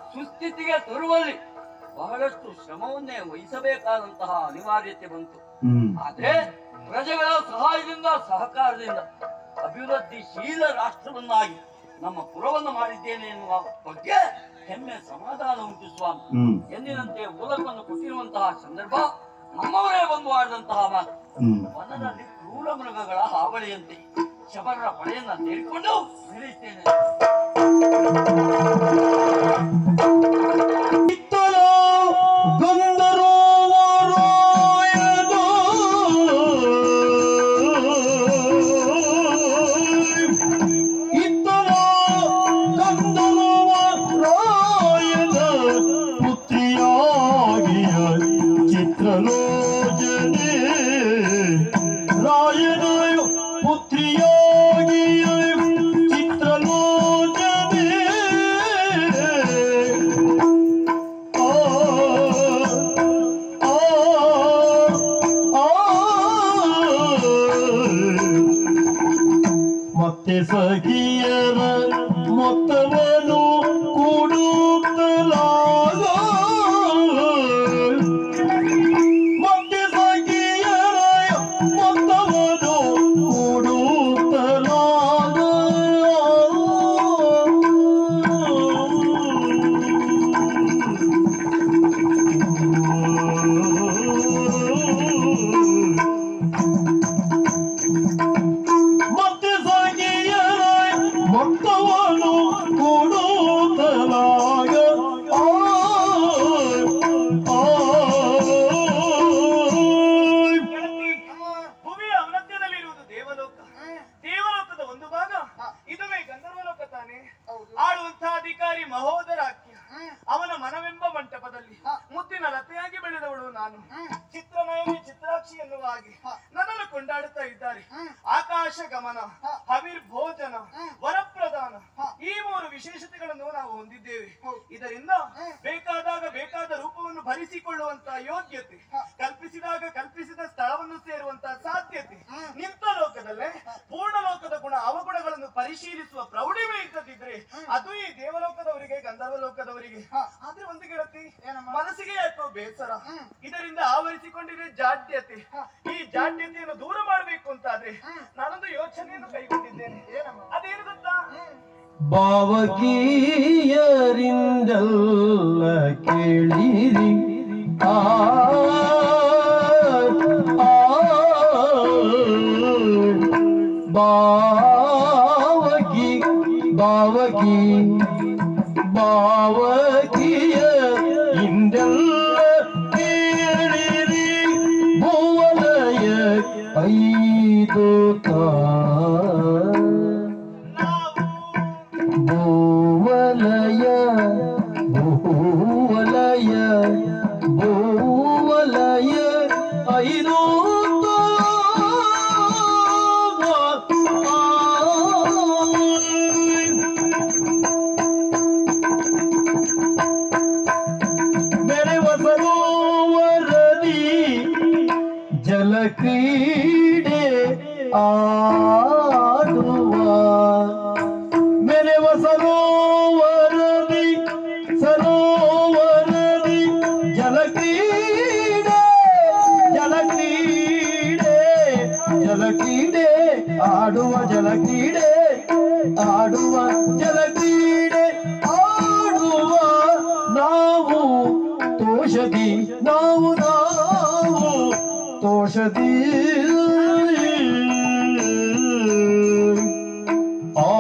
ಸುಸ್ಥಿತಿಗೆ ತರುವಲ್ಲಿ ಬಹಳಷ್ಟು ಶ್ರಮವನ್ನೇ ವಹಿಸಬೇಕಾದಂತಹ ಅನಿವಾರ್ಯತೆ ಬಂತು ಹ್ಮ್ ಆದ್ರೆ ಪ್ರಜೆಗಳ ಸಹಾಯದಿಂದ ಸಹಕಾರದಿಂದ ಅಭಿವೃದ್ಧಿಶೀಲ ರಾಷ್ಟ್ರವನ್ನಾಗಿ ನಮ್ಮ ಪುರವನ್ನು ಮಾಡಿದ್ದೇನೆ ಎನ್ನುವ ಬಗ್ಗೆ ಹೆಮ್ಮೆ ಸಮಾಧಾನ ಉಂಟು ಸ್ವಾಮಿ ಹ್ಮ್ ಎಂದಿನಂತೆ ಮೂಲಕವನ್ನು ಕೊಟ್ಟಿರುವಂತಹ ಸಂದರ್ಭ ನಮ್ಮವರೇ ಬಂದು ಆಡಿದಂತಹ ಮಾತು ಹ್ಮ್ ವನದಲ್ಲಿ ಕ್ರೂರ ಮೃಗಗಳ ಹಾವಳಿಯಂತೆ ಶಬರರ ಪಡೆಯನ್ನ ಸೇರಿಕೊಂಡು ನಿಲ್ಲಿಸ್ತೇನೆ ಇತ್ತಲೋ ಗಂಧರ್ವರಾಯನು ಇತ್ತಲೋ ಗಂಧರ್ವರಾಯನ ಪುತ್ರಿಯಾಗಿಯ ಚಿತ್ರಲೋಚನೆ ರಾಯನ ಪುತ್ರಿಯಾಗಿಯ ಚಿತ್ರಲೋಚನೆ ಮತ್ತೆ ಸಖಿಯರ ಮೊತ್ತವನ್ನು ಕೊಡುತ್ತಲಾಗ ಮತ್ತೆ ಸಖಿಯರ ಮೊತ್ತವನ್ನು ಕೊಡುತ್ತಲಾಗ ಮತ್ತೆ ಸಾಗಿಯರ ಮೊತ್ತವನ್ನು ಕೊಡುತ್ತಲಾಗ ಆ, ಆ, ಗೆಳತಿ, ಭೂಮಿಯ ಔನ್ನತ್ಯದಲ್ಲಿರುವುದು ದೇವಲೋಕ ದೇವಲೋಕದ ಒಂದು ಭಾಗ ಇದುವೇ ಗಂಧರ್ವಲೋಕ ತಾನೆ ಆಳುವಂತಹ ಅಧಿಕಾರಿ ಮಹೋದರಾಖ್ಯ ಅವನ ಮನವೆಂಬ ಮಂಟಪದಲ್ಲಿ ಮುದ್ದಿನ ಲತೆಯಾಗಿ ಬೆಳೆದವಳು ನಾನು ಚಿತ್ರನಯನಿ ಚಿತ್ರಾಕ್ಷಿ ಎನ್ನುವ ಹಾಗೆ ನನ್ನನ್ನು ಕೊಂಡಾಡುತ್ತಾ ಇದ್ದಾರೆ ಆಕಾಶ ಗಮನ ಹವಿರ್ ಭೋಜನ ವರಪ್ರದಾನ ಈ ಮೂರು ವಿಶೇಷತೆಗಳನ್ನು ನಾವು ಹೊಂದಿದ್ದೇವೆ ಇದರಿಂದ ಬೇಕಾದಾಗ ಬೇಕಾದ ರೂಪವನ್ನು ಭರಿಸಿಕೊಳ್ಳುವಂತಹ ಯೋಗ್ಯತೆ ಕಲ್ಪಿಸಿದಾಗ ಕಲ್ಪಿಸಿದ ಸ್ಥಳವನ್ನು ಸೇರುವಂತಹ ಸಾಧ್ಯತೆ ನಿಂತ ಲೋಕದಲ್ಲೇ ಪೂರ್ಣ ಲೋಕದ ಗುಣ ಅವಗುಣಗಳನ್ನು ಪರಿಶೀಲಿಸುವ ಪ್ರೌಢಿಮೆ ಇದ್ದದಿದ್ರೆ ಅದು ಈ ದೇವಲೋಕದವರಿಗೆ ಗಂಧರ್ವ ಲೋಕದವರಿಗೆ ಆದ್ರೆ ಒಂದು ಗೆಳತಿ ಮನಸ್ಸಿಗೆ ಯಾಕೋ ಬೇಸರ ಇದರಿಂದ ಆವರಿಸಿಕೊಂಡಿದೆ ಜಾಡ್ಯತೆ ಈ ಜಾಡ್ಯತೆಯನ್ನು ದೂರ ಮಾಡಬೇಕು ಅಂತಾದ್ರೆ ನಾನೊಂದು ಯೋಚನೆಯನ್ನು ಕೈಗೊಂಡಿದ್ದೇನೆ ಅದೇನು ಗೊತ್ತಾ ಭಾವಗೀಯರಿಂದಲ್ಲ ಕೇಳಿರಿ ಆ ಆ, ಬಾವಗಿ ಬಾವಗಿ ಬಾವಗಿಯ ಇಂದಲ್ಲ ಕೇಳಿರಿ ಭುವನಯ ಐದು ತಾ ಭೂವಲಯ ಭೂವಲಯ ಭೂವಲಯ ಐದು ಮೆರೆವ ಸರೋವರದಿ ಜಲಕ್ರೀಡೆ ಆಡುವ ಮೆರೆವ ಸರೋವರದಿ ಸರೋವರದಿ ಜಲಕ್ರೀಡೆ ಜಲಕ್ರೀಡೆ ಜಲಕ್ರೀಡೆ ಆಡುವ ಜಲಕ್ರೀಡೆ ಆಡುವ ಜಲಕ್ರೀಡೆ ಆಡುವ ನಾವು ತೋಷದಿ ನಾವು ನಾವು ತೋಷದಿ ಆ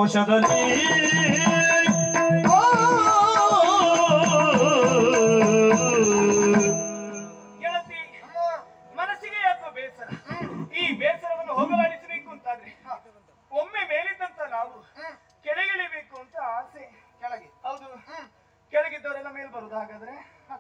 ಸಂತೋಷದಲ್ಲಿ ಗೆಳತಿ ಮನಸ್ಸಿಗೆ ಯಾಕೋ ಬೇಸರ ಈ ಬೇಸರವನ್ನು ಹೋಗಲಾಡಿಸಬೇಕು ಅಂತಾದ್ರೆ ಒಮ್ಮೆ ಮೇಲಿದ್ದಂತ ನಾವು ಕೆಳಗಿಳಿಬೇಕು ಅಂತ ಆಸೆ ಕೆಳಗೆ ಹೌದು ಕೆಳಗಿದ್ದವರೆಲ್ಲ ಮೇಲ್ ಬರುದು ಹಾಗಾದ್ರೆ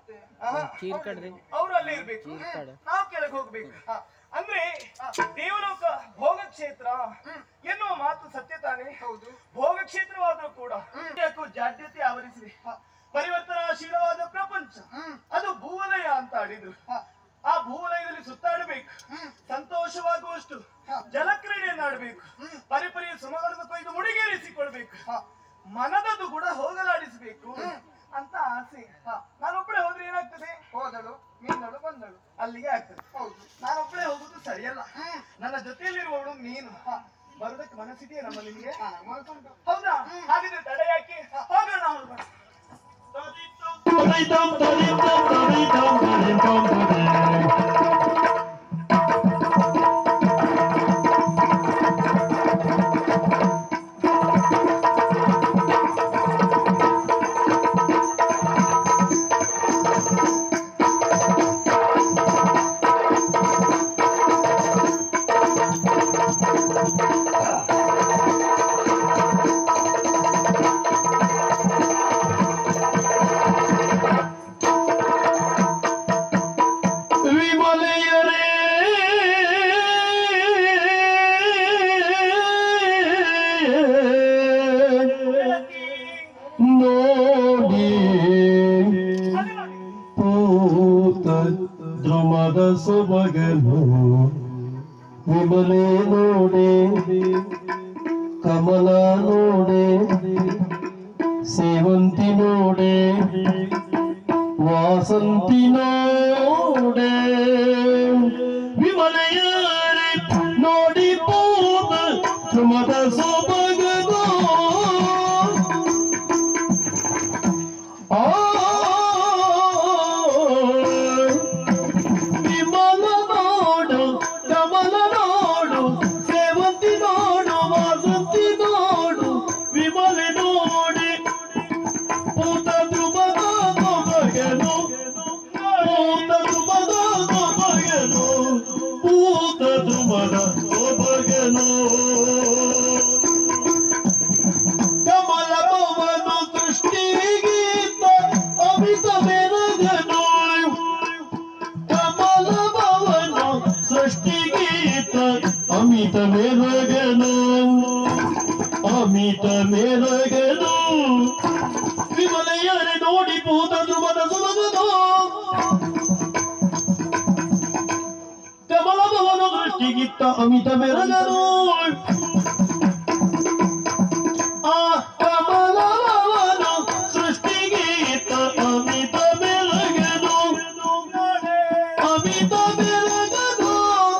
ಅವರು ಅಲ್ಲೇ ಇರ್ಬೇಕು ನಾವು ಕೆಳಗೆ ಹೋಗ್ಬೇಕು ಅಂದ್ರೆ ದೇವಲೋಕ ಭೋಗ ಕ್ಷೇತ್ರ ಎನ್ನುವ ಮಾತು ಸತ್ಯ ತಾನೇ ಹೌದು ಭೋಗ ಕ್ಷೇತ್ರವಾದ್ರೂ ಕೂಡ ಯಾಕೋ ಜಾಡ್ಯತೆ ಆವರಿಸಿದೆ ಪರಿವರ್ತನಾಶೀಲವಾದ ಪ್ರಪಂಚ ಅದು ಭೂವಲಯ ಅಂತ ಆಡಿದ್ರು ಆ ಭೂವಲಯದಲ್ಲಿ ಸುತ್ತಾಡಬೇಕು ಸಂತೋಷವಾಗುವಷ್ಟು ಜಲಕ್ರೀಡೆಯನ್ನು ಆಡಬೇಕು ಪರಿಪರಿ ಸುಮಗಳನ್ನು ಕೊಯ್ದು ಮುಡಿಗೇರಿಸಿಕೊಳ್ಬೇಕು ಮನದದು ಕೂಡ ಹೋಗಲಾಡಿಸಬೇಕು ಅಂತ ಆಸೆ ನಾನೊಬ್ಬಳೆ ಹೋದ್ರೆ ಏನಾಗ್ತದೆ ಹೋದಳು ಮೀನಳು ಬಂದಳು ಅಲ್ಲಿಗೆ ಆಗ್ತದೆ ಹೌದು ನಾನೊಬ್ಬಳೆ ಹೋಗುದು ಸರಿಯಲ್ಲ ನನ್ನ ಜೊತೆಯಲ್ಲಿರುವವಳು ನೀನು ಬರುದಕ್ಕೆ ಮನಸ್ಸಿದೆಯಾ ನಮ್ಮ ನಿಮಗೆ ಹೌದಾ ಹಾಗಿದ್ರೆ ತಡ ಯಾಕೆ ಹೋಗೋಣ ಹೋಗೋಣ ತದಿತಂ ತದಿತಂ ತದಿತಂ ತದಿತಂ ತದಿ. ವಿಮಲೆಯರೇ ನೋಡಿ ಪೂತ ಧ್ರುಮದ ಸೊಬಗನು ವಿಮಲೆ ನೋಡೆ ಕಮಲ ನೋಡೆ ಸೇವಂತಿ ನೋಡೆ ವಾಸಂತಿ ನೋಡೆ ವಿಮಲೆಯರೆ ನೋಡಿ ಪೂತ ಧ್ರುಮದ ಸೊಬಗನು ಆ ವಿಮಲ ನೋಡು ಕಮಲ ನೋಡು ಸೇವಂತಿ ನೋಡು ವಾಸಂತಿ ನೋಡು ವಿಮಲೆ ನೋಡಿ ಪೂತ ಧ್ರುಮದ ಸೊಬಗನು ಪೂತ ಧ್ರುಮದ ಸೊಬಗನು ಪೂತ ಧ್ರುಮದ ಸೊಬಗನು ಕಮಲ ಭವನು ಸೃಷ್ಟಿಗೀತ ಅಮಿತ ಮೆರಗನು ಕಮಲ ಭವನು ಸೃಷ್ಟಿಗೀತ ಅಮಿತ ಮೆರಗನು ಅಮಿತ ಮೆರಗನು ವಿಮಲೆಯರೆ ನೋಡಿ ಪೂತ ಧ್ರುವದ ಸುಮಗನು ಕಮಲ ಭವನ ದೃಷ್ಟಿಗಿತ್ತ ಅಮಿತ ಮೆರಗನು ಆ ಕಮಲ ಭವನ ಸೃಷ್ಟಿಗಿತ್ತ ಅಮಿತ ಮೆರಗನು ಅಮಿತ ಮೆರಗನು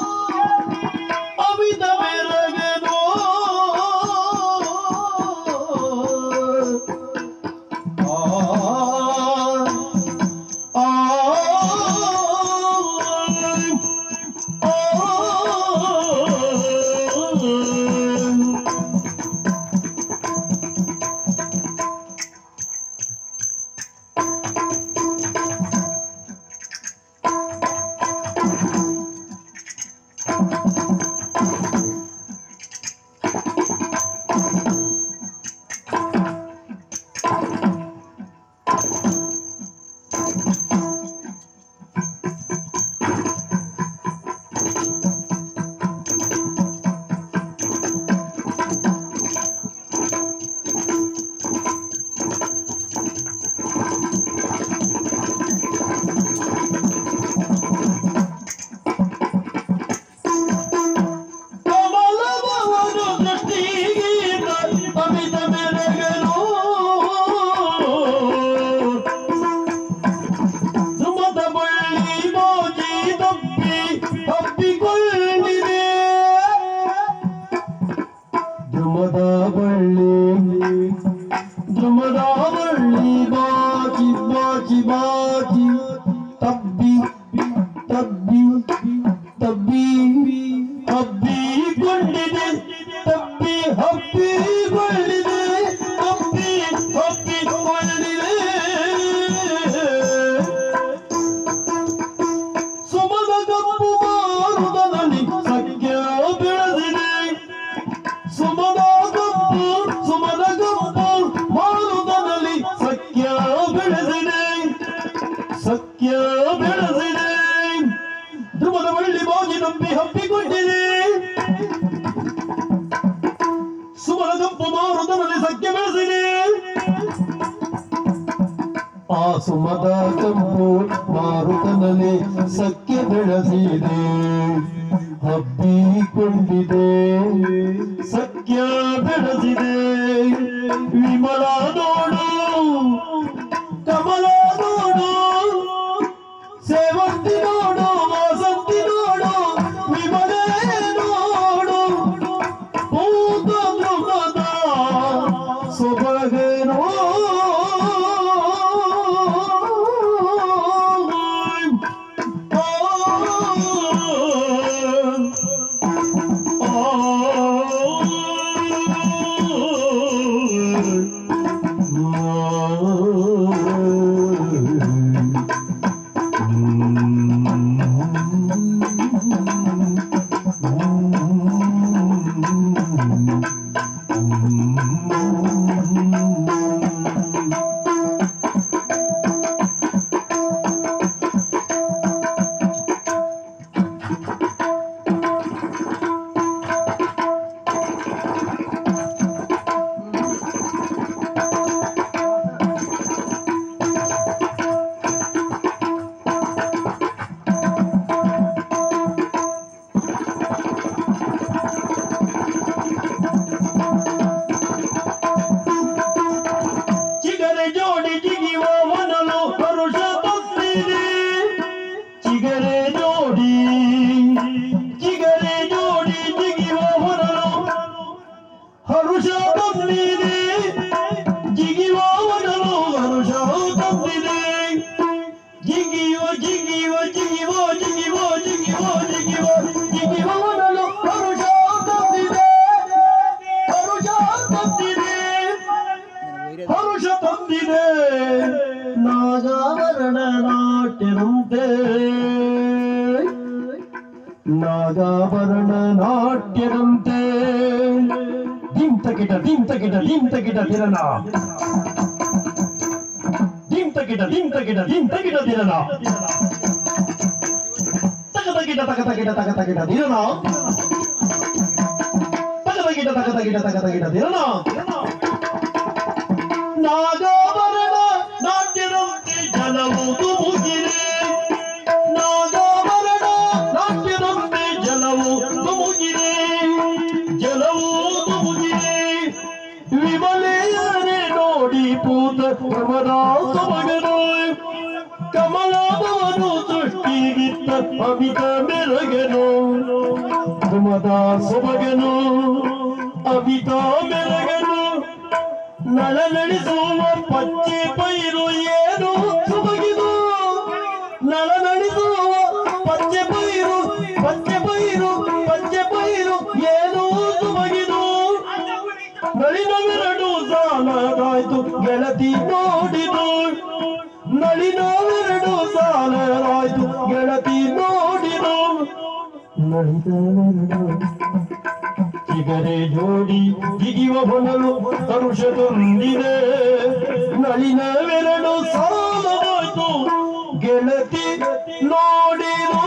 ಅಮಿತ ಮೆರಗನು ಆ ಹಪ್ಪಿ ಹಪ್ಪಿಕೊಂಡಿದೆ ಸುಮನ ಕಂಪು ಮಾರುತನಲ್ಲಿ ಸಖ್ಯ ಬೆಳೆಸಿದೆ ಆ ಸುಮದ ಕಂಪು ಮಾರುತನಲ್ಲಿ ಸಖ್ಯ ಬೆಳೆಸಿದೆ ಹಬ್ಬಿಕೊಂಡಿದೆ ಸಖ್ಯ ಬೆಳೆಸಿದೆ ವಿಮಲ ನೋಡು ಕಮಲ ನೋಡು ಸೇವಂತಿ ನೋಡು ವಾಸಂತಿ ನೋಡು ವಿಮಲೆ ನೋಡು ಭೂತ ಧ್ರುವದ ಸೊಬಗೇನೋ ಚಿಗರೆ ಜೋಡಿ ಜಿಗಿಯುವ ಮನಲು ಪರುಷ ತಪ್ಪಿದೆ ಚಿಗರೆ ಜೋಡಿ ಚಿಗರೆ ಜೋಡಿ ಜಿಗಿಯುವ ಮನಲು ಹರುಷ ತಂದಿದೆ ಜಿಗಿಯುವ ಮನಲು ಹರುಷ ತಂದಿದೆ ಜಿಗಿಯುವ ಜಿಗಿಯುವ ಜಿಗಿಯುವ ಜಿಗಿಯುವ ಜಿಗಿಯುವ ಜಿಗಿಯುವ ಜಿಗಿಯುವ ಮನಲು ಹರುಷ ತಂದಿದೆ ಹರುಷ ತಂದಿದೆ ಹರುಷ ತಂದಿದೆ ನಾಗಾಭರಣ ನಾಟ್ಯದಂತೆ ನಾಗಾಭರಣ ನಾಟ್ಯದಂತೆ ದಿಂತ ಕಿಟ ದಿಂತ ಕಿಟ ದಿಂತ ಕಿಟ ತಿರನ ದಿಂತ ಕಿಟ ದಿಂತ ಕಿಟ ದಿಂತ ಕಿಟ ತಿರನ ತಗದ ಕಿಟ ತಗದ ಕಿಟ ತಗದ ಕಿಟ ತಿರನ ತಗದ ಕಿಟ ತಗದ ಕಿಟ ತಗದ ಕಿಟ ತಿರನ ನಾಗಾಭರಣ ನಾಟ್ಯದಂತೆ ಜಲವು ತುಮುಗಿದೆ ನಾಗಾಭರಣ ನಾಟ್ಯದಂತೆ ಜಲವು ತುಮುಗಿದೆ ಜಲವು ತುಮುಗಿದೆ ವಿಮಲೆಯರೆ ನೋಡಿ ಪೂತ ಪ್ರಮದಾಸ ಮಗನು ಕಮಲಾದವನು ಸೃಷ್ಟಿಗಿತ್ತ ಅಮಿತ ಮೆರಗನು ಪ್ರಮದ ಸೊಬಗನು ಅಮಿತ ಮೆರಗನು ನಳ ನಡೆಸುವ ಪಚ್ಚೆ ಪೈರು ಏನು ಸುಬಗಿದು ನಳ ನಡೆಸುವ ಪಚ್ಚೆ ಪೈರು ಪಚ್ಚೆ ಪೈರು ಪಚ್ಚೆ ಪೈರು ಏನು ಸುಬಗಿದು ನಳಿನವೆರಡು ಸಾಲದಾಯ್ತು ಗೆಳತಿ ನೋಡಿದು ನಳಿನವೆರಡು ಸಾಲದಾಯ್ತು ಗೆಳತಿ ನೋಡಿದು ನಳಿನವೆರಡು ಚಿಗರೆ ಜೋಡಿ ಜಿಗಿಯುವ ಹೊನಲು ಹರುಷ ತಂದಿದೆ ನಳಿನವೆರಡು ಸಾಲದಾಯ್ತು ಗೆಳತಿ ನೋಡಿರು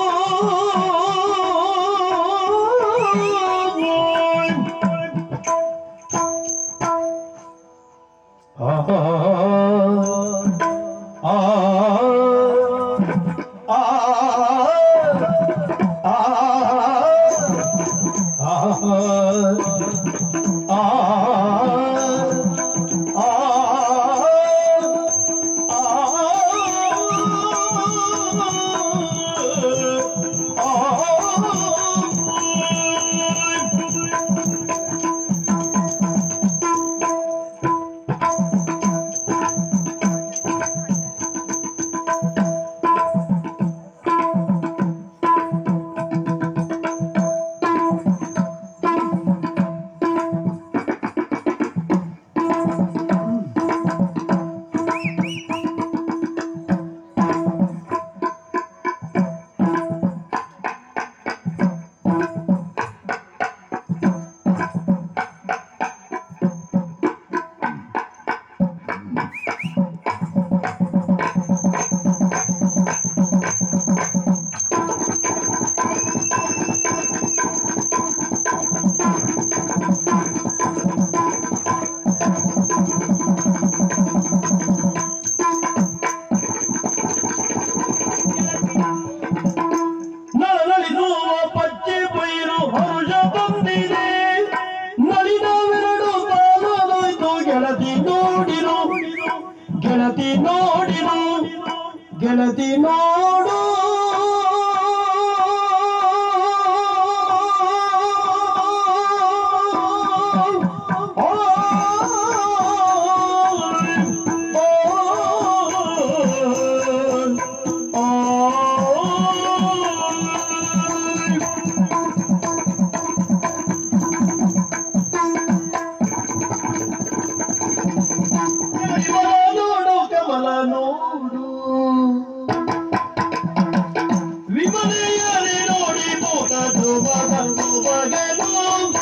ಆಹಾ ಆ ಆ ಗೆಳತಿ ನೋಡು ನೋಡು ಕಮಲ ನೋಡು ವಿಮಲೆಯರಿ ನೋಡಿ ಮೋದ ಧ್ರುವದನು ಬಗೆನು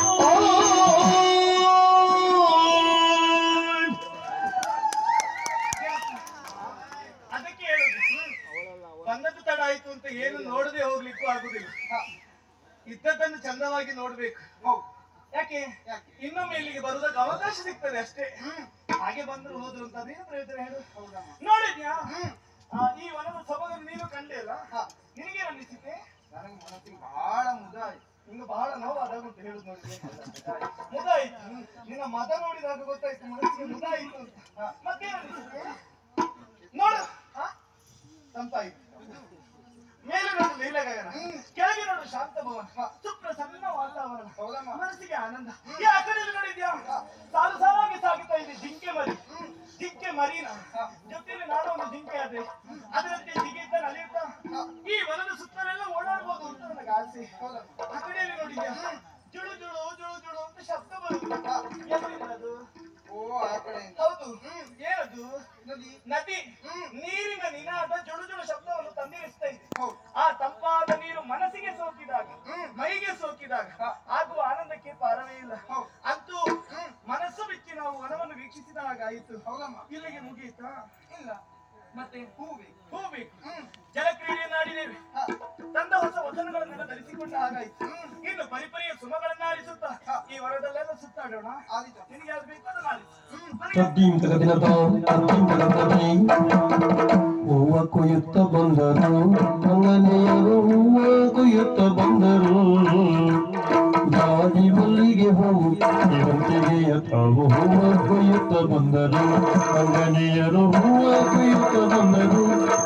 ಅದಕ್ಕೆ ಹೇಳುದು ಬಂದದ್ದು ತಡ ಆಯ್ತು ಅಂತ ಏನು ನೋಡದೆ ಹೋಗ್ಲಿಕ್ಕೂ ಆಗುದಿಲ್ಲ ಇದ್ದದ್ದನ್ನು ಚಂದವಾಗಿ ನೋಡ್ಬೇಕು ಯಾಕೆ ಇನ್ನೊಮ್ಮೆ ಇಲ್ಲಿಗೆ ಬರುವುದಕ್ಕೆ ಅವಕಾಶ ಸಿಗ್ತದೆ ಅಷ್ಟೇ ಹಾಗೆ ಬಂದ್ರು ಹೋದ್ರು ಅಂತ ಅದೇನು ಪ್ರಯೋಜನ ಹೇಳು ನೋಡಿದ್ಯಾ ಆ, ಈ ವನದ ಸೊಬಗನ್ನು ನೀನು ಕಂಡೇ ಅಲ್ಲ ನಿನಗೆ ಅನ್ನಿಸಿತೆ ನನಗೆ ಮನಸ್ಸಿಗೆ ಬಹಳ ಮುದ ಆಯ್ತು ನಿಂಗೆ ಬಹಳ ನೋವು ಅದಾಗುಂಟು ಹೇಳುದು ನೋಡಿ ಮುದ ಆಯ್ತು ನಿನ್ನ ಮದ ನೋಡಿದಾಗ ಗೊತ್ತಾಯ್ತು ಮನಸ್ಸಿಗೆ ಮುದ ಆಯ್ತು ಅಂತ ಮತ್ತೇನು ಅನ್ನಿಸಿತೆ ನೋಡು ಆ? ತಂಪಾಯ್ತು ಮೇಲೆ ನೋಡು ಲೀಲಗಾಯನ ಕೆಳಗೆ ನೋಡು ಶಾಂತ ಭವನ ಸುಪ್ರ ಸಣ್ಣ ವಾತಾವರಣ ಹೌದಮ್ಮ. ಮನಸ್ಸಿಗೆ ಆನಂದ ಈ ಆ ಕಡೆಯಲ್ಲಿ ನೋಡಿದ್ಯಾ ಸಾಲು ಸಾಲಾಗಿ ಸಾಗುತ್ತಾ ಇದೆ ಜಿಂಕೆ ಮರಿ ಜಿಂಕೆ ಮರಿನ ಜೊತೆಯಲ್ಲಿ ನಾನು ಒಂದು ಜಿಂಕೆ ಆದ್ರೆ ಅದರಂತೆ ಜಿಗಿತ ನಲಿಯುತ್ತಾ ಈ ವನದ ಸುತ್ತಲೆಲ್ಲ ಓಡಾಡ್ಬೋದು ಅಂತ ನನಗೆ ಆಸೆ ಆ ಕಡೆಯಲ್ಲಿ ನೋಡಿದ್ಯಾ ಜುಳು ಜುಳು ಜುಳು ಜುಳು ಅಂತ ಶಬ್ದ ಬರುತ್ತೆ ಎಲ್ಲಿಂದ ಅದು ಓ ಆ ಕಡೆಯಿಂದ ಹೌದು ಏನದು ನದಿ ನದಿ ನೀರಿನ ನಿನಾದ ಜುಳು ಜುಳು ಶಬ್ದವನ್ನು ತಂದಿರಿಸ್ತಾ ಇದೆ ಹೌದು. ಆ ತಂಪಾದ ನೀರು ಮನಸ್ಸಿಗೆ ಸೋಕಿದಾಗ ಮೈಗೆ ಸೋಕಿದಾಗ ಆಗುವ ಆನಂದಕ್ಕೆ ಪಾರವೇ ಇಲ್ಲ ಹೌದು. ಅಂತೂ ಮನಸ್ಸು ಬಿಚ್ಚಿ ನಾವು ವನವನ್ನು ವೀಕ್ಷಿಸಿದ ಹಾಗಾಯಿತು ಹೌದಮ್ಮ ಇಲ್ಲಿಗೆ ಮುಗಿಯಿತಾ ಇಲ್ಲ ಮತ್ತೆ ಹೂ ಬೇಕು ಹೂ ಬೇಕು ಜಲಕ್ರೀಡೆಯನ್ನು ಆಡಿದ್ದೇವೆ ಹ. ತಂದ ಹೊಸ ವಚನಗಳನ್ನೆಲ್ಲ ಧರಿಸಿಕೊಂಡ ಹಾಗಾಯ್ತು ಇನ್ನು ಪರಿಪರಿಯ ಸುಮಗಳನ್ನ ಆರಿಸುತ್ತಾ ಈ ವರದಲ್ಲೆಲ್ಲ ಸುತ್ತಾಡೋಣ ಆದಿತ್ಯ ನಿನಗೆ ಯಾವ್ದು ಬೇಕು ಅದನ್ನ ಆರಿಸು ನನಗೆ ತದ್ದೀಂ ತಗದಿನ ತಾಂ ತದ್ದೀಂ ತಗದೀ ಹೂವ ಕೊಯ್ಯುತ್ತ ಬಂದರು ಅಂಗನೆಯರು ಹೂವ ಕೊಯ್ಯುತ್ತ ಬಂದರು ಜಾಜಿ ಮಲ್ಲಿಗೆ ಹೂವು ಇವಂತಿಗೆಯ ತಾವು ಹೂವ ಕೊಯ್ಯುತ್ತ ಬಂದರು ಅಂಗನೆಯರು ಹೂವ ಕೊಯ್ಯುತ್ತ ಬಂದರು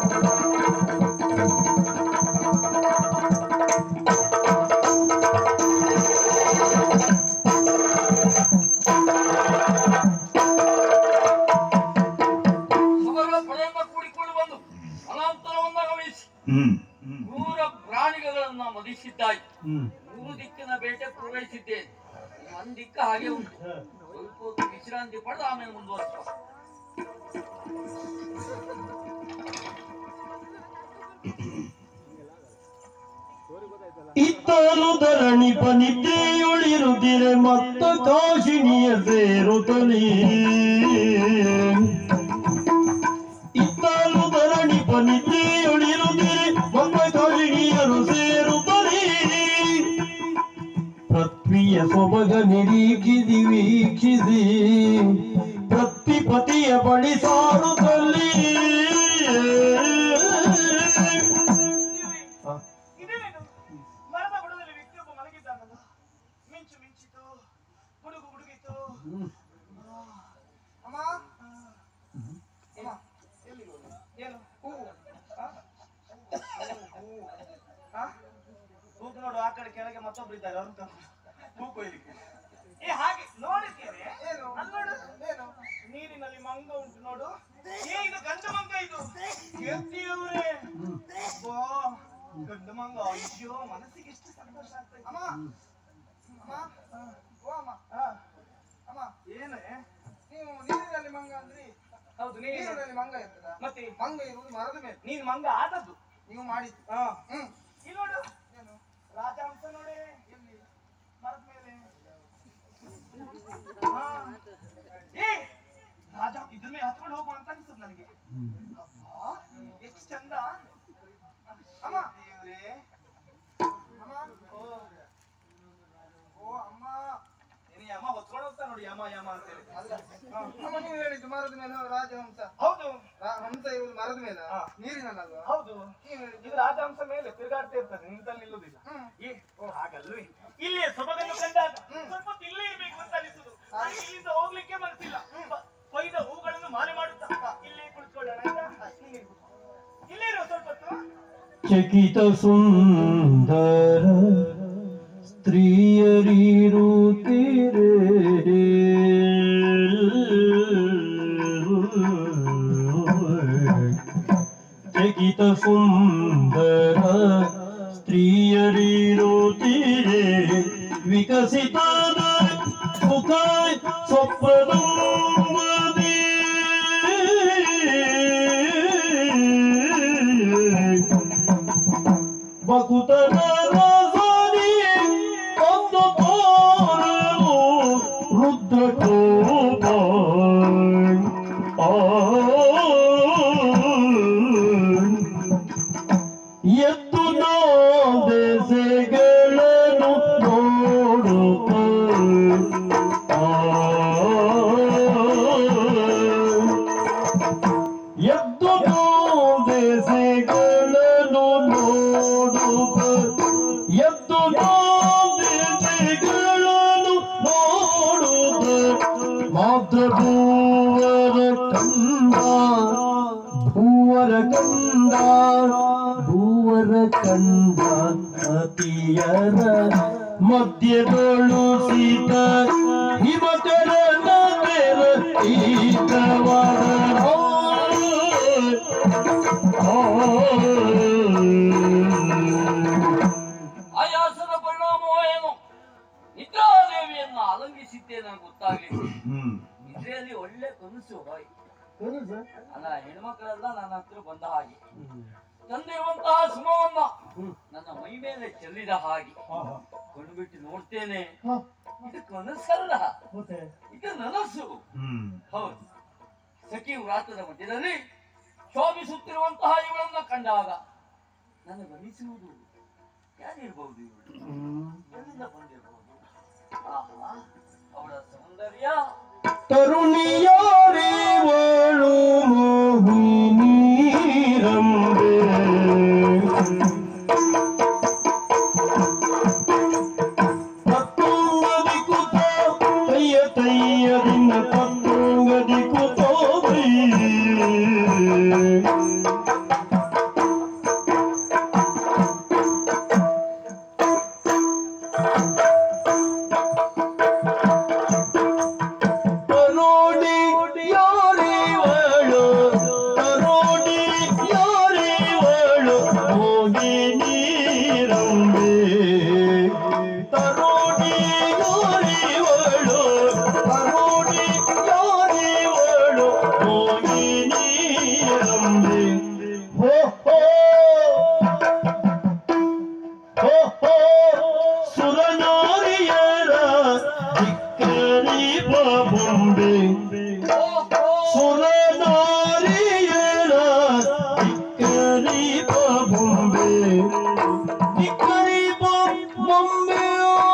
ಸಮರ ಪಡೆಯಿಂದ ಕೂಡಿಕೊಂಡು ಬಂದು ಅನಾಂತರವನ್ನ ಗಮನಿಸಿ ಹ್ಮ್ ಕ್ರೂರ ಪ್ರಾಣಿಗಳನ್ನ ಮದಿಸಿದ್ದಾಯ್ತು ಹ್ಮ್ ಮೂರು ದಿಕ್ಕಿನ ಬೇಟೆ ಪೂರೈಸಿದ್ದೇನೆ ಒಂದ್ ದಿಕ್ಕ ಹಾಗೆ ಉಂಟು ಸ್ವಲ್ಪ ಹೊತ್ತು ವಿಶ್ರಾಂತಿ ಪಡೆದು ಆಮೇಲೆ ಮುಂದುವರಿಸುವ ಇತ್ತಲು ಧರಣಿ ಪನಿದ್ದೆಯೊಳಿರುತ್ತಿರೆ ಮತ್ತ ಕಾಶಿನಿಯ ಸೇರುತ್ತಲೇ ಇತ್ತಲು ಧರಣಿ ಪನಿದ್ದೆಯೊಳಿರುತ್ತಿರೆ ಮತ್ತ ಕಾಶಿನಿಯರು ಸೇರುತ್ತಲೇ ಪೃಥ್ವಿಯ ಸೊಬಗ ನಿರೀಕ್ಷಿಸಿ ವೀಕ್ಷಿಸಿ ಪ್ರತಿಪತಿಯ ಬಳಿ ಸಾರುತ್ತಲೇ ಆ. ಇದೇನಿದು ಮರದ ಬುಡದಲ್ಲಿ ವ್ಯಕ್ತಿಯೊಬ್ಬ ಮಲಗಿದ್ದಾನಲ್ಲ ಮಿಂಚು ಮಿಂಚಿತು ಗುಡುಗು ಗುಡುಗಿತು ಅಮ್ಮ ಅಮ್ಮ ಎಲ್ಲಿಗೆ ಹೋದ? ಏನು ಹೂ ಆ? ಹೂ ಆ? ಹೂಕು ನೋಡು ಆ ಕಡೆ ಕೆಳಗೆ ಮತ್ತೊಬ್ರು ಇದ್ದಾರೆ ಅವ್ರು ಹೂ ಕೊಯ್ಲಿಕ್ಕೆ ಏ ಹಾಗೆ ನೋಡಿದ್ದೇನೆ ಏನು? ಅಲ್ಲಿ ನೋಡು ಏನು ನೀರಿನಲ್ಲಿ ಮಂಗ ಉಂಟು ನೋಡು ಏ ಇದು ಗಂಡು ಮಂಗ ಇದು ಕೇಳ್ತೀವ್ರೆ ಅಬ್ಬಾ ಗಂಡು ಮಂಗ ಅಯ್ಯೋ ಮನಸ್ಸಿಗೆ ಎಷ್ಟು ಸಂತೋಷ ಆಗ್ತಾ ಇದೆ ಅಮ್ಮ ಅಮ್ಮ ಓ ಅಮ್ಮ ಆ, ಅಮ್ಮ ಏನೇ ನೀವು ನೀರಿನಲ್ಲಿ ಮಂಗ ಅಂದ್ರಿ ಹೌದು ನೀನು ನೀರಿನಲ್ಲಿ ಮಂಗ ಇರ್ತದ ಮತ್ತೆ ಮಂಗ ಇರುವುದು ಮರದ ಮೇಲೆ ನೀನ್ ಮಂಗ ಆದದ್ದು ನೀವು ಮಾಡಿದ್ದು ಹಾ ಹ್ಮ್ ಇಲ್ಲಿ ನೋಡು ಏನು ರಾಜಹಂಸ ನೋಡಿ ಎಲ್ಲಿ ಮರದ ಮೇಲೆ ಹಾ. ಏ ರಾಜ ಇದ್ರ ಮೇಲೆ ಹತ್ಕೊಂಡು ಹೋಗುವ ಅಂತ ಅನಿಸ್ತದೆ ನನಗೆ ಅಬ್ಬಾ, ಎಷ್ಟು ಚಂದ ಅಮ್ಮ ದೇವ್ರೇ ಅಮ್ಮ ಓ ಓ ಅಮ್ಮ ನೀನು ಯಮ ಹೊತ್ಕೊಂಡು ಹೋಗ್ತಾ ನೋಡಿ ಯಮ ಯಮ ಅಂತ ಹೇಳಿ ಅಲ್ಲ ಅಮ್ಮ ನೀವು ಹೇಳಿದ್ದು ಮರದ ಮೇಲೆ ರಾಜಹಂಸ ಹೌದು ರಾ- ಹಂಸ ಇರುವುದು ಮರದ ಮೇಲೆ ಹಾ. ನೀರಿನಲ್ಲಲ್ವಾ ಹೌದು ನೀವು ಹೇಳಿದ್ದು ಇದು ರಾಜಹಂಸ ಮೇಲೆ ತಿರುಗಾಡ್ತಾ ಇರ್ತದೆ ನಿಂತಲ್ಲಿ ನಿಲ್ಲುವುದಿಲ್ಲ ಹ್ಮ್. ಈ ಓ ಹಾಗಲ್ವೇ ಇಲ್ಲಿ ಸೊಬಗನ್ನು ಕಂಡಾಗ ಸ್ವಲ್ಪ ಹೊತ್ತು ಇಲ್ಲೇ ಇರ್ಬೇಕು ಅಂತ ಅನಿಸುದು ನನಗೆ ಇಲ್ಲಿಂದ ಹೋಗ್ಲಿಕ್ಕೆ ಮನಸ್ಸಿಲ್ಲ ಪ- ಕೊಯ್ದ ಹೂಗಳನ್ನು ಮಾಲೆ ಮಾಡುತ್ತಾ ಇಲ್ಲೇ ಕುಳಿತುಕೊಳ್ಳೋಣ ಆಯ್ತಾ? ನೀನು ಇಲ್ಲಿ ಕೂತ್ಕೊ. ಇಲ್ಲೇ ಇರು ಚಕಿತ ಸುಂದರ ಸ್ತ್ರೀಯರಿರುತ್ತೀರೆ ಚಕಿತ ಸುಂದರ ಸ್ತ್ರೀಯರಿರುತ್ತೀರೆ ವಿಕಸಿತದ ಮುಖ ಸ್ವಪ್ನದಿ ಬಕುತನ ರಾಜನಿ ಒಂದು ತೋರಲು ರುದ್ರಕೋಪ ಆ ಎದ್ದು ದೆಸೆಗಳನ್ನು ನೋಡುತ್ತ ಆ ಎದ್ದು ದೆಸೆಗಳನ್ನು ನೋಡುತ್ತ ಎದ್ದು ದೆಸೆಗಳನ್ನು ನೋಡುತ್ತ ಮಾತ್ರ ಭೂವರ ಕಂದ ಭೂವರ ಕಂದ ಭೂವರ ಕಂದ ಅತಿಯರ ಮಧ್ಯದೊಳು ಸೀತ ಹಿಮಕರ ನಗರ ಈತವರ ಆಯಾಸದ ಪರಿಣಾಮವೋ ಏನೋ ನಿದ್ರಾದೇವಿಯನ್ನ ಅಲಂಘಿಸಿದ್ದೇನೆ ಗೊತ್ತಾಗ್ಲಿಲ್ಲ ನಿದ್ರೆಯಲ್ಲಿ ಒಳ್ಳೆ ಕನಸು ಹೋಯ್ ಅಲ್ಲ ಹೆಣ್ಮಕ್ಳೆಲ್ಲ ನನ್ನ ಹತ್ರ ಬಂದ ಹಾಗೆ ತಂದೆಯುವಂತಹ ಸುಮವನ್ನ ನನ್ನ ಮೈ ಮೇಲೆ ಚೆಲ್ಲಿದ ಹಾಗೆ ಕಣ್ಬಿಟ್ಟು ನೋಡ್ತೇನೆ ಇದು ಕನಸಲ್ಲ ಇದು ನನಸು ಹೌದು ಸಖಿ ವ್ರಾತದ ಮಧ್ಯದಲ್ಲಿ ಶೋಭಿಸುತ್ತಿರುವಂತಹ ಇವಳನ್ನ ಕಂಡಾಗ ನನಗೆ ಅನಿಸುವುದು ಯಾರಿರ್ಬಹುದು ಇವಳು ಎಲ್ಲಿಂದ ಬಂದಿರಬಹುದು ಆಹಾ ಅವಳ ಸೌಂದರ್ಯ ತರುಣಿಯಾರೇವಳು ಮೋಹಿನೀರಂಬೆ ತತ್ತುಂಗದಿ ಕುತ ತಯ್ಯ ತಯ್ಯದಿನ ತತ್ತುಂಗದಿ ಕುತೋಬಿ ತರೋಡಿ ಯಾರಿವಳು ತರೋಡಿ ಯಾರಿವಳು ಹೋಗಿ ನೀರಂಬೆ ತರೋಡಿ ಯಾರಿವಳು ತರೋಡಿ ಯಾರಿವಳು ಹೋಗಿ ನೀರಂಬೆ ಹೋ ಹೋ ಹೋ ಹೋ ಸುರನಾರಿಯರ ದಿಕ್ಕರಿ ಬಾಬುಂಬೆ ಸುರನಾರಿಯರ ದಿಕ್ಕರಿ ಬಾಬುಂಬೆ ದಿಕ್ಕರಿ ಬಾಬುಂಬೆ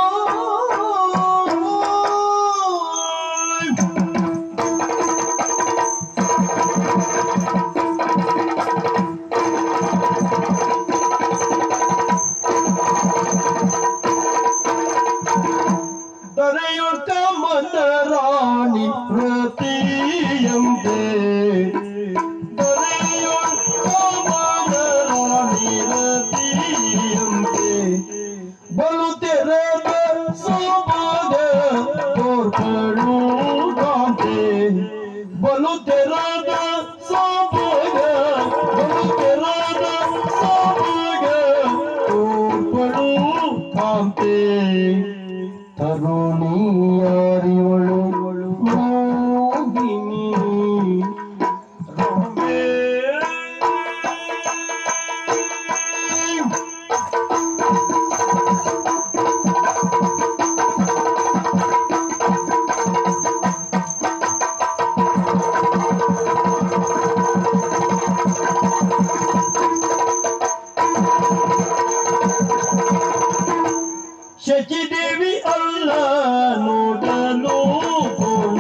ದರೆಯುತ್ತ ಮನರಾಣಿ ಪ್ರತಿಯಂತೆ ದರೆಯುತ್ತ ಮನರಾಣಿ ಪ್ರತಿಯಂತೆ ಬಲು ತೆರೆದ ಸೋಬಾದ ತೋರ್ಪಡು ಕಾಂತೆ ಬಲು ತೆರೆದ ಸೋಬಾದ ಬಲು ತೆರೆದ ಸೋಬಾದ ತೋರ್ಪಡು ಕಾಂತೆ ತರುಣಿಯಾರಿವಳು ಮೋಹಿನಿ ರೊಂಬೆ. ಶಚಿದೇವಿ ಅಲ್ಲ ನೋಡಲು ಗುಣ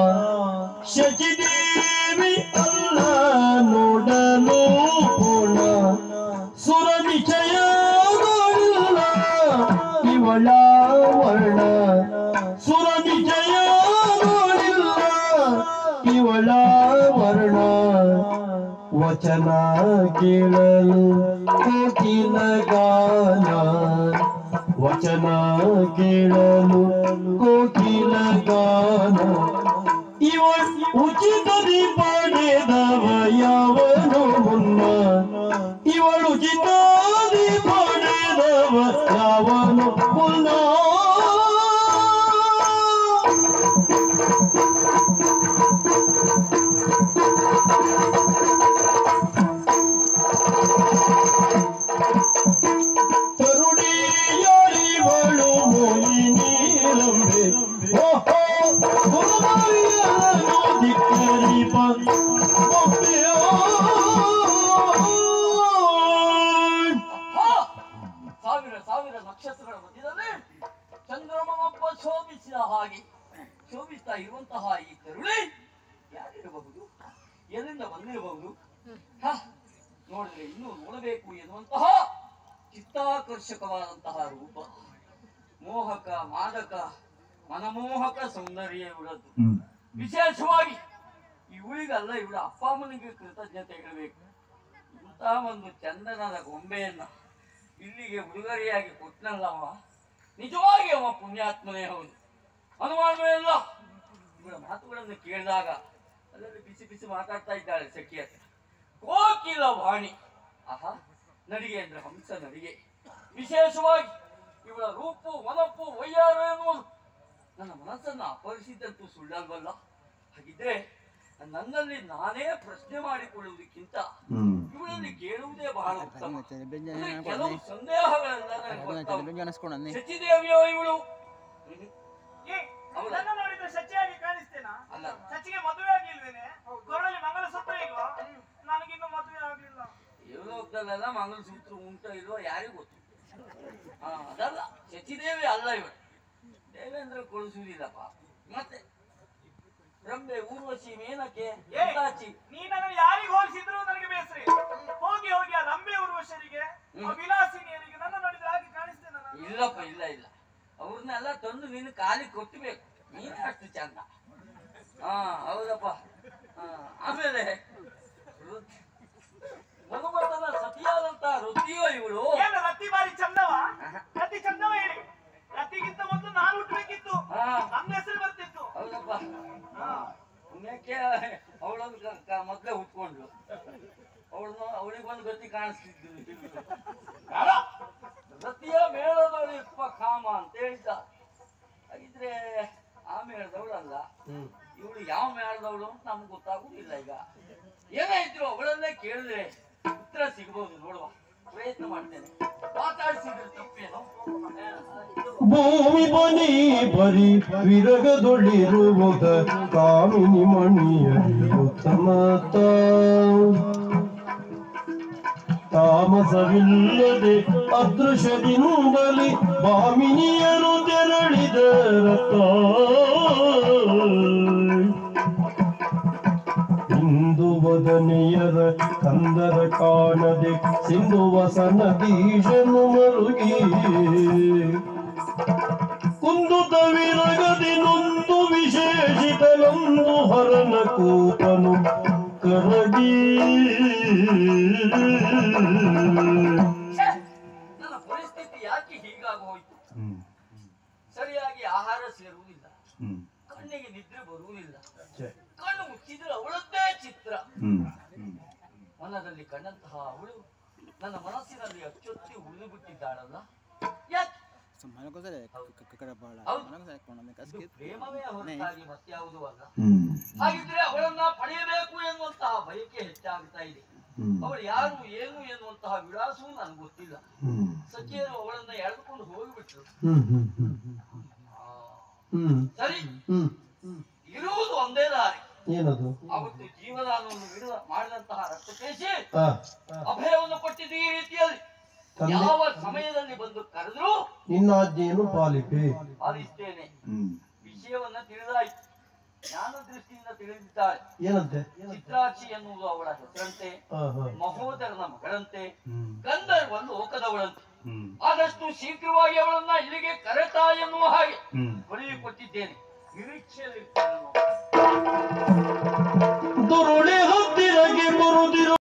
ಶಚಿದೇವಿ ಅಲ್ಲ ನೋಡಲು ಗುಣ ಸುರ ನಿಚಯಗಳಿಲ್ಲ ಇವಳ ವರ್ಣ ಸುರ ನಿಚಯಗಳಿಲ್ಲ ಇವಳ ವರ್ಣ ವಚನ ಕೇಳಲು ಕೋಟ ಕೋಕಿಲ ಗಾನ ವಚನ ಕೇಳಲು ಕೋಕಿಲ ಗಾನ ಇವ ಉಚಿತದಿ ಪಡೆದವ ಯಾವನು ಮುನ್ನ ಇವಳು ಉಚಿತದಿ ಪಡೆದವ ಯಾವನು ಮುನ್ನ ಕರುಡಿಯರಿವಳು ಮುನಿ ನೀರಂಬೆ ಓಹೋ ಗುರುವಾರಿಯರನು ಧಿಕ್ಕರಿಪ ಒಪ್ಪೆಯೋ. ಹಾ! ಸಾವಿರ ಸಾವಿರ ನಕ್ಷತ್ರಗಳ ಮಧ್ಯದಲ್ಲಿ ಚಂದ್ರಮನೊಬ್ಬ ಶೋಭಿಸಿದ ಹಾಗೆ ಶೋಭಿಸ್ತಾ ಇರುವಂತಹ ಈ ಕರುಣೆ ಯಾರಿರಬಹುದು ಎಲ್ಲಿಂದ ಬಂದಿರಬಹುದು ಹ, ನೋಡಿದ್ರೆ ಇನ್ನೂ ನೋಡಬೇಕು ಎನ್ನುವಂತಹ ಚಿತ್ತಾಕರ್ಷಕವಾದಂತಹ ರೂಪ ಮೋಹಕ ಮಾದಕ ಮನಮೋಹಕ ಸೌಂದರ್ಯ ಇವಳದ್ದು ವಿಶೇಷವಾಗಿ ಇವಳಿಗಲ್ಲ ಇವಳ ಅಪ್ಪ ಅಮ್ಮನಿಗೆ ಕೃತಜ್ಞತೆ ಹೇಳಬೇಕು ಇಂತಹ ಒಂದು ಚಂದನದ ಗೊಂಬೆಯನ್ನ ಇಲ್ಲಿಗೆ ಉಡುಗೊರೆಯಾಗಿ ಕೊಟ್ಟನಲ್ಲ ಅವ ನಿಜವಾಗಿ ಅವ ಪುಣ್ಯಾತ್ಮನೇ ಹೌದು ಅನುಮಾನವೇ ಇಲ್ಲ ಇವಳ ಮಾತುಗಳನ್ನು ಕೇಳಿದಾಗ ಅಲ್ಲಲ್ಲಿ ಬಿಸಿ ಬಿಸಿ ಮಾತಾಡ್ತಾ ಇದ್ದಾಳೆ ಸಖಿಯ ಕೋಕಿಲ ವಾಣಿ ಆಹಾ ನಡಿಗೆ ಅಂದ್ರೆ ಹಂಸ ನಡಿಗೆ ವಿಶೇಷವಾಗಿ ಇವಳ ರೂಪು ಮನಪ್ಪು ವಯ್ಯಾರ ಎನ್ನುವುದು ನನ್ನ ಮನಸ್ಸನ್ನು ಅಪಹರಿಸಿದ್ದಂತೂ ಸುಳ್ಳಲ್ವಲ್ಲ ಹಾಗಿದ್ರೆ ನನ್ನಲ್ಲಿ ನಾನೇ ಪ್ರಶ್ನೆ ಮಾಡಿಕೊಳ್ಳುವುದಕ್ಕಿಂತ ಇವಳಲ್ಲಿ ಕೇಳುವುದೇ ಬಹಳ ಉತ್ತಮ ಅಂದ್ರೆ ಕೆಲವು ಸಂದೇಹಗಳೆಲ್ಲ ನನಗೆ ಬರ್ತಾವೆ. ಶಚಿದೇವಿಯೋ ಇವಳು ಏ, ನನ್ನ ನೋಡಿದ್ರೆ ಸಚ್ಚಿಯಾಗಿ ಕಾಣಿಸ್ತೇನಾ ಅಲ್ಲ ಸಚ್ಚಿಗೆ ಮದುವೆ ಆಗಿಲ್ವೇನೆ ಕೊರಳಲ್ಲಿ ಮಂಗಲಸೂತ್ರ ಇಲ್ವಾ ನನಗಿನ್ನೂ ಮದುವೆ ಆಗ್ಲಿಲ್ಲ ದೇವಲೋಕದಲ್ಲೆಲ್ಲ ಮಂಗಲಸೂತ್ರ ಉಂಟೋ ಇಲ್ವೋ ಯಾರಿಗೂ ಗೊತ್ತು ಹಾ ಅದಲ್ಲ ಶಚಿದೇವಿ ಅಲ್ಲ ಇವಳು ದೇವೇಂದ್ರ ಕೊಡಿಸುವುದಿಲ್ಲಪ್ಪ ಮತ್ತೆ ರಂಬೆ ಊರ್ವಶಿ ಮೇನಕೆ ಏ, ಹಿಂದಾಚಿ ನೀ ನನ್ನನ್ನು ಯಾರಿಗೆ ಹೋಲಿಸಿದ್ರು ನನಗೆ ಬೇಸರ ಹೋಗಿ ಹೋಗಿ ಆ ರಂಬೆ ಉರ್ವಶರಿಗೆ ಆ ವಿಲಾಸಿನಿಯರಿಗೆ ನನ್ನ ನೋಡಿದ್ರೆ ಹಾಗೆ ಕಾಣಿಸ್ತೇನೆ ನಾನು ಇಲ್ಲಪ್ಪ ಇಲ್ಲ ಇಲ್ಲ ಅವ್ರನ್ನೆಲ್ಲ ತಂದು ನೀನು ಕಾಲಿಗೆ ಕೊಟ್ಟಬೇಕು ನೀನೇ ಅಷ್ಟು ಚಂದ ಹಾ ಹೌದಪ್ಪ ಹಾ ಆಮೇಲೆ ರುದ್- ಮನುಮತನ ಸತಿಯಾದಂತ ರುದ್ಧಿಯೋ ಇವಳು ಏನು ರತ್ತಿ ಬಾರಿ ಚಂದವ ರತ್ತಿ ಚಂದವ ಹೇಳಿ ರತ್ತಿಗಿಂತ ಮೊದಲು ನಾನು ಹುಟ್ಟಬೇಕಿತ್ತು ಹಾ ನನ್ನ ಹೆಸರು ಬರ್ತಿತ್ತು ಹೌದಪ್ಪ ಪುಣ್ಯಕ್ಕೆ ಅವಳೊಂದು ಮೊದಲೇ ಹುಟ್ಕೊಂಡ್ಲು ಅವಳನ್ನು ಅವಳಿಗೊಂದು ಗತಿ ಕಾಣಿಸ್ತಿದ್ದು ಬೇಡ. ರತಿಯ ಮೇಳದವಳಿಪ್ಪ ಕಾಮ ಅಂತ ಹೇಳಿದ್ದ ಹಾಗಿದ್ರೆ ಆ ಮೇಳದವಳಲ್ಲ ಇವಳು ಯಾವ ಮೇಳದವಳು ಅಂತ ನಮ್ಗೆ ಗೊತ್ತಾಗುದಿಲ್ಲ ಈಗ ಏನೇ ಇದ್ರು ಅವಳನ್ನೇ ಕೇಳಿದ್ರೆ ಉತ್ತರ ಸಿಗ್ಬೋದು ನೋಡುವ ಪ್ರಯತ್ನ ಮಾಡ್ತೇನೆ ಮಾತಾಡಿಸಿದ್ರೆ ತಪ್ಪೇನು ಭೂಮಿ ಬನಿ ಬರಿ ವಿರಗದೊಳಿರುವುದ ಕಾಮಿನಿ ಮಣಿಯ ಉತ್ತಮತ ತಾಮಸವಿಲ್ಲದೆ ಅದೃಶದಿಂದಲೇ ಭಾಮಿನಿಯರು ತೆರಳಿದ ರಥ ಇಂದು ವದನೆಯರ ಕಂದರ ಕಾಣದೆ ಸಿಂಧು ವಸನದೀಶನು ಮರುಗಿ ಕುಂದುತ ವಿರಗದಿ ನೊಂದು ವಿಶೇಷಿತಲೊಂದು ಹರನ ಕೂಪನು ಕರಗಿ ಛೆ! ನನ್ನ ಪರಿಸ್ಥಿತಿ ಯಾಕೆ ಹೀಗಾಗಿ ಹೋಯ್ತು ಸರಿಯಾಗಿ ಆಹಾರ ಸೇರುವುದಿಲ್ಲ ಕಣ್ಣಿಗೆ ನಿದ್ರೆ ಬರುವುದಿಲ್ಲ ಕಣ್ಣು ಮುಚ್ಚಿದ್ರೆ ಅವಳದ್ದೇ ಚಿತ್ರ ಮನದಲ್ಲಿ ಕಂಡಂತಹ ಅವಳು ನನ್ನ ಮನಸ್ಸಿನಲ್ಲಿ ಅಚ್ಚೊತ್ತಿ ಉಳಿದು ಬಿಟ್ಟಿದ್ದಾಳಲ್ಲ ಯಾಕೆ ಇದು ಪ್ರೇಮವೇ ಹೊರತಾಗಿ ಮತ್ಯಾವುದೂ ಅಲ್ಲ ಹಾಗಿದ್ರೆ ಅವಳನ್ನ ಪಡೆಯಬೇಕು ಎನ್ನುವಂತಹ ಬಯಕೆ ಹೆಚ್ಚಾಗ್ತಾ ಇದೆ ಅವಳು ಯಾರು ಏನು ಎನ್ನುವಂತಹ ವಿಳಾಸವೂ ನನಗೆ ಗೊತ್ತಿಲ್ಲ ಸಖಿಯರು ಅವಳನ್ನ ಎಳೆದುಕೊಂಡು ಹೋಗಿಬಿಟ್ರು ಆ, ಸರಿ ಇರುವುದು ಒಂದೇ ದಾರಿ ಏನದು ಅವತ್ತು ಜೀವದಾನವನ್ನು ಬಿಡುವ ಮಾಡಿದಂತಹ ರಕ್ತಪೇಶಿ ಆ, ಅಭಯವನ್ನು ಕೊಟ್ಟಿದ್ದು ಈ ರೀತಿಯಲ್ಲಿ ತಂದೆ- ಯಾವ ಸಮಯದಲ್ಲಿ ಬಂದು ಕರೆದ್ರು ನಿನ್ನ ಆಜ್ಞೆಯನ್ನು ಪಾಲಿಪೆ ಪಾಲಿಸ್ತೇನೆ ವಿಷಯವನ್ನ ತಿಳಿದಾಯ್ತು ಜ್ಞಾನ ದೃಷ್ಟಿಯಿಂದ ತಿಳಿದಿದ್ದಾಳೆ ಏನಂತೆ ಚಿತ್ರಾಕ್ಷಿ ಎನ್ನುವುದು ಅವಳ ಹೆಸರಂತೆ ಆ, ಹಾ. ಮಹೋದರನ ಮಗಳಂತೆ ಹ್ಮ್. ಗಂಧರ್ವ ಲೋಕದವಳಂತೆ ಹ್ಮ್. ಆದಷ್ಟು ಶೀಘ್ರವಾಗಿ ಅವಳನ್ನ ಇಲ್ಲಿಗೆ ಕರೆತಾ ಎನ್ನುವ ಹಾಗೆ ಹ್ಮ್. ಬಳಿ ಕೊಟ್ಟಿದ್ದೇನೆ ನಿರೀಕ್ಷೆಯಲ್ಲಿ ದುರುಳೆ ಹತ್ತಿರಗೆ ಬರುದಿರು